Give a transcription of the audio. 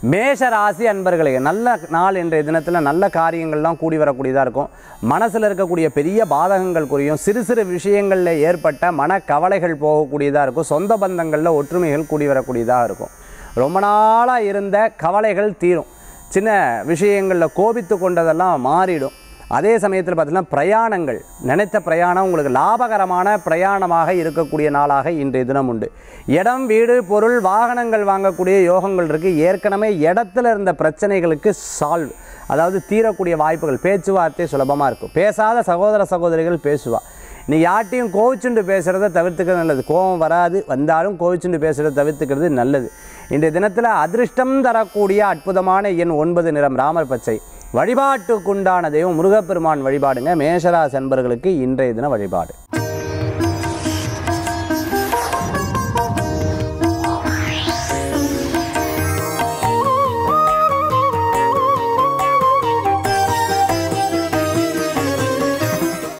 மேஷ ராசி அன்பர்களுக்கு நல்ல நாள் இன்றைய தினத்தில் நல்ல காரியங்கள்லாம் கூடி வரக்கூடியதாக இருக்கும் மனசில் இருக்கக்கூடிய பெரிய பாதகங்கள் குறையும் சிறு சிறு விஷயங்களில் ஏற்பட்ட மனக்கவலைகள் போகக்கூடியதாக இருக்கும் சொந்த பந்தங்களில் ஒற்றுமைகள் கூடி வரக்கூடியதாக இருக்கும் ரொம்ப நாளாக இருந்த கவலைகள் தீரும் சின்ன விஷயங்களில் கோபித்து கொண்டதெல்லாம் மாறிடும் அதே சமயத்தில் பார்த்தீங்கன்னா பிரயாணங்கள் நினைத்த பிரயாணம் உங்களுக்கு லாபகரமான பிரயாணமாக இருக்கக்கூடிய நாளாக இன்றைய தினம் உண்டு இடம் வீடு பொருள் வாகனங்கள் வாங்கக்கூடிய யோகங்கள் இருக்குது ஏற்கனவே இடத்துல இருந்த பிரச்சனைகளுக்கு சால்வ் அதாவது தீரக்கூடிய வாய்ப்புகள் பேச்சுவார்த்தை சுலபமாக இருக்கும் பேசாத சகோதர சகோதரிகள் பேசுவா நீ யார்ட்டையும் கோவிச்சுண்டு பேசுகிறத தவிர்த்துக்கிறது நல்லது கோபம் வராது வந்தாலும் கோவிச்சுண்டு பேசுகிறத தவிர்த்துக்கிறது நல்லது இன்றைய தினத்தில் அதிர்ஷ்டம் தரக்கூடிய அற்புதமான எண் ஒன்பது நிறம் ராமர் பச்சை வழிபாட்டுக்குண்டான தெய்வம் முருகப்பெருமான் வழிபாடுங்க மேஷராசி அன்பர்களுக்கு இன்றைய தின வழிபாடு